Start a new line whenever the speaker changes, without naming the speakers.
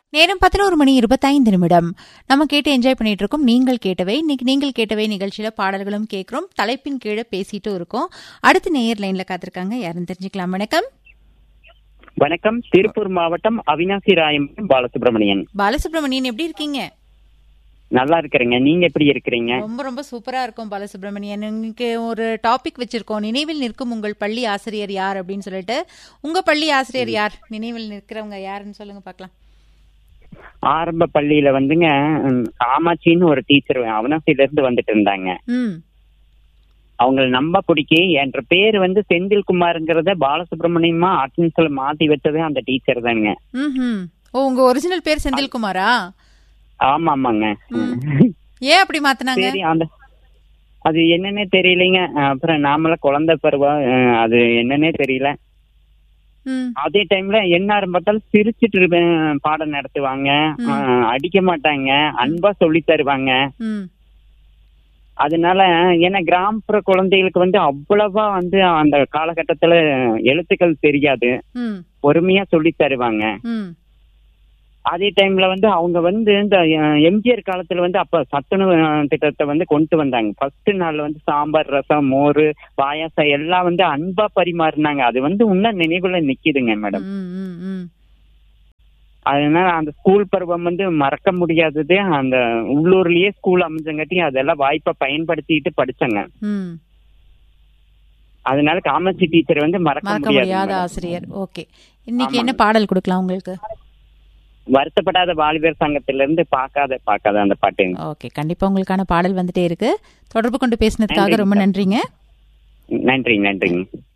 நேரம் பதினோரு மணி இருபத்தைந்து நிமிடம் நம்ம கேட்டு என்ஜாய் பண்ணிட்டு இருக்கோம் நீங்கள் கேட்டவை இன்னைக்கு நீங்கள் கேட்டவை நிகழ்ச்சியில பாடல்களும் கேட்கிறோம் தலைப்பின் கீழே பேசிட்டு இருக்கோம் அடுத்து நேயர் லைன்ல காத்திருக்காங்க யாருன்னு தெரிஞ்சுக்கலாம் வணக்கம்
வணக்கம் திருப்பூர் மாவட்டம் அவினாசி ராயம் பாலசுப்ரமணியன்
பாலசுப்ரமணியன் எப்படி இருக்கீங்க
நல்லா இருக்கிறேங்க நீங்க எப்படி இருக்கிறீங்க
ரொம்ப ரொம்ப சூப்பரா இருக்கும் பாலசுப்ரமணியன் இன்னைக்கு ஒரு டாபிக் வச்சிருக்கோம் நினைவில் நிற்கும் உங்கள் பள்ளி ஆசிரியர் யார் அப்படின்னு சொல்லிட்டு உங்க பள்ளி ஆசிரியர் யார் நினைவில் நிற்கிறவங்க யாருன்னு சொல்லுங்க பார்க்கலாம்
ஆரம்ப பள்ளியில வந்துங்க ம், காமாட்சின்னு ஒரு டீச்சர் அவினாசில இருந்து வந்துட்டு இருந்தாங்க
ம்
அவங்கள நம்ப பிடிக்கி என்ற பேர் வந்து செந்தில்குமாருங்கிறத பாலசுப்ரமணியமா ஆர்டின்ஸ்ல மாத்தி வச்சதே அந்த டீச்சர் தாங்க
ம் ஓ உங்க ஒரிஜினல் பேர் செந்தில்குமாரா
ஆமா ஆமாங்க
ஏன் அப்படி மாத்தினாங்க
சரி அந்த அது என்னன்னே தெரியலைங்க அப்புறம் நாமள குழந்தை பருவம் அஹ், அது என்னன்னே தெரியல
ம்
அதே டைம்ல எந்நேரம் பார்த்தாலும் சிரிச்சிட்டு இருப்பேன் பாடம் நடத்துவாங்க அஹ், அடிக்க மாட்டாங்க அன்பா சொல்லி தருவாங்க
ம்
அதனால ஏன்னா கிராமப்புற குழந்தைகளுக்கு வந்து அவ்வளவா வந்து அந்த காலகட்டத்துல எழுத்துக்கள் தெரியாது
ம்
பொறுமையா சொல்லி தருவாங்க
ம்
அதே டைம்ல வந்து அவங்க வந்து இந்த அஹ், எம்ஜிஆர் காலத்துல வந்து அப்ப சத்துணவு அஹ், திட்டத்தை வந்து கொண்டு வந்தாங்க ஃபர்ஸ்ட் நாள் வந்து சாம்பார் ரசம் மோர் பாயாசம் எல்லாம் வந்து அன்பா பரிமாறினாங்க அது வந்து இன்னும் நினைவுல நிக்குதுங்க மேடம்
ம் ம் ம்
அதனால அந்த ஸ்கூல் பருவம் வந்து மறக்க முடியாதது அந்த உள்ளூர்லயே ஸ்கூல் அமைஞ்சங்காட்டி அதெல்லாம் வாய்ப்பை பயன்படுத்திட்டு படிச்சங்க
ம்
அதனால காமாட்சி டீச்சர் வந்து மறக்க
மறக்க
முடியாது
முடியாத
மேடம்.
ஆசிரியர் ஓகே இன்னைக்கு என்ன பாடல் கொடுக்கலாம் உங்களுக்கு
வருத்தப்படாத வாலிபர் சங்கத்தில இருந்து பார்க்காத பார்க்காத அந்த பாட்டு
ஓகே கண்டிப்பா உங்களுக்கான பாடல் வந்துட்டே இருக்கு தொடர்பு கொண்டு பேசினதுக்காக ரொம்ப நன்றிங்க
நன்றி நன்றிங்க